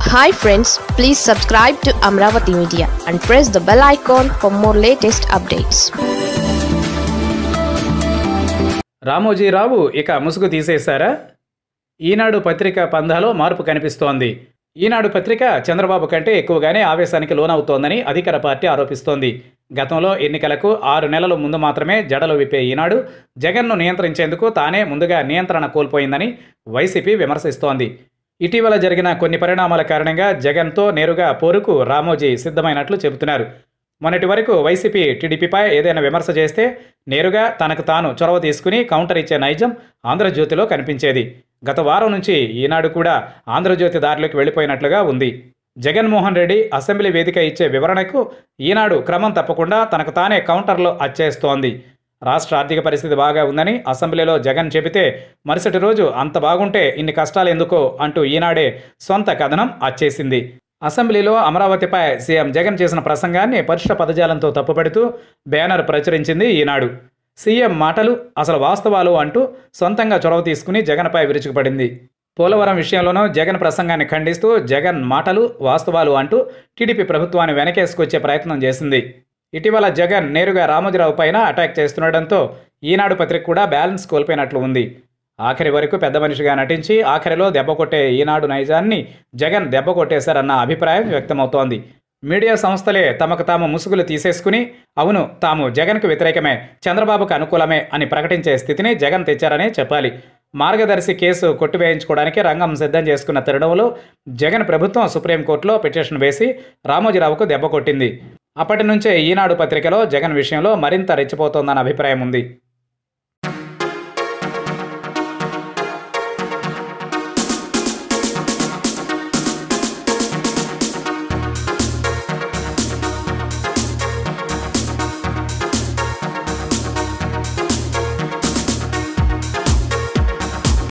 hi friends please subscribe to Amaravati media and press the bell icon for more latest updates Ramoji Rao ఇక ముసుగు తీసేశారా ఈనాడు పత్రిక పందాలో మార్పు కనిపిస్తోంది ఈనాడు పత్రిక చంద్రబాబు కంటే ఎక్కువగానే ఆవేశానికి లోనవుతోందని అధికార పార్టీ ఆరోపిస్తోంది గతంలో ఎన్నికలకు ఆరు నెలల ముందు మాత్రమే జడలు విప్పే ఈనాడు జగన్ను నియంత్రించేందుకు తానే ముందుగా నియంత్రణ కోల్పోయిందని వైసీపీ విమర్శిస్తోంది ఇటీవల జరిగిన కొన్ని పరిణామాల కారణంగా జగన్తో నేరుగా పోరుకు రామోజీ సిద్ధమైనట్లు చెబుతున్నారు మొన్నటి వరకు వైసీపీ టీడీపీపై ఏదైనా విమర్శ చేస్తే నేరుగా తనకు తాను చొరవ తీసుకుని కౌంటర్ ఇచ్చే నైజం ఆంధ్రజ్యోతిలో కనిపించేది గత వారం నుంచి ఈనాడు కూడా ఆంధ్రజ్యోతి దారిలోకి వెళ్ళిపోయినట్లుగా ఉంది జగన్మోహన్ రెడ్డి అసెంబ్లీ వేదిక ఇచ్చే వివరణకు ఈనాడు క్రమం తప్పకుండా తనకు తానే కౌంటర్లో అచ్చేస్తోంది రాష్ట్ర ఆర్థిక పరిస్థితి బాగా ఉందని అసెంబ్లీలో జగన్ చెబితే మరుసటి రోజు అంత బాగుంటే ఇన్ని కష్టాలు ఎందుకో అంటూ ఈనాడే సొంత కథనం అచ్చేసింది అసెంబ్లీలో అమరావతిపై సీఎం జగన్ చేసిన ప్రసంగాన్ని పరుష పదజాలంతో తప్పుపడుతూ బ్యానర్ ప్రచురించింది ఈనాడు సీఎం మాటలు అసలు వాస్తవాలు అంటూ సొంతంగా చొరవ తీసుకుని జగన్పై విరుచుకుపడింది పోలవరం విషయంలోనూ జగన్ ప్రసంగాన్ని ఖండిస్తూ జగన్ మాటలు వాస్తవాలు అంటూ టీడీపీ ప్రభుత్వాన్ని వెనకేసుకొచ్చే ప్రయత్నం చేసింది ఇటీవల జగన్ నేరుగా రామోజీరావు పైన అటాక్ చేస్తుండటంతో ఈనాడు పత్రిక కూడా బ్యాలెన్స్ కోల్పోయినట్లు ఉంది ఆఖరి వరకు పెద్ద మనిషిగా నటించి ఆఖరిలో దెబ్బ కొట్టే ఈనాడు నైజాన్ని జగన్ దెబ్బ కొట్టేశారన్న అభిప్రాయం వ్యక్తమవుతోంది మీడియా సంస్థలే తమకు తాము ముసుగులు తీసేసుకుని అవును తాము జగన్కు వ్యతిరేకమే చంద్రబాబుకు అనుకూలమే అని ప్రకటించే స్థితిని జగన్ తెచ్చారనే చెప్పాలి మార్గదర్శి కేసు కొట్టివేయించుకోవడానికి రంగం సిద్ధం చేసుకున్న తరుణంలో జగన్ ప్రభుత్వం సుప్రీంకోర్టులో పిటిషన్ వేసి రామోజీరావుకు దెబ్బ కొట్టింది అప్పటి నుంచే ఈనాడు పత్రికలో జగన్ విషయంలో మరింత రెచ్చిపోతోందన్న అభిప్రాయం ఉంది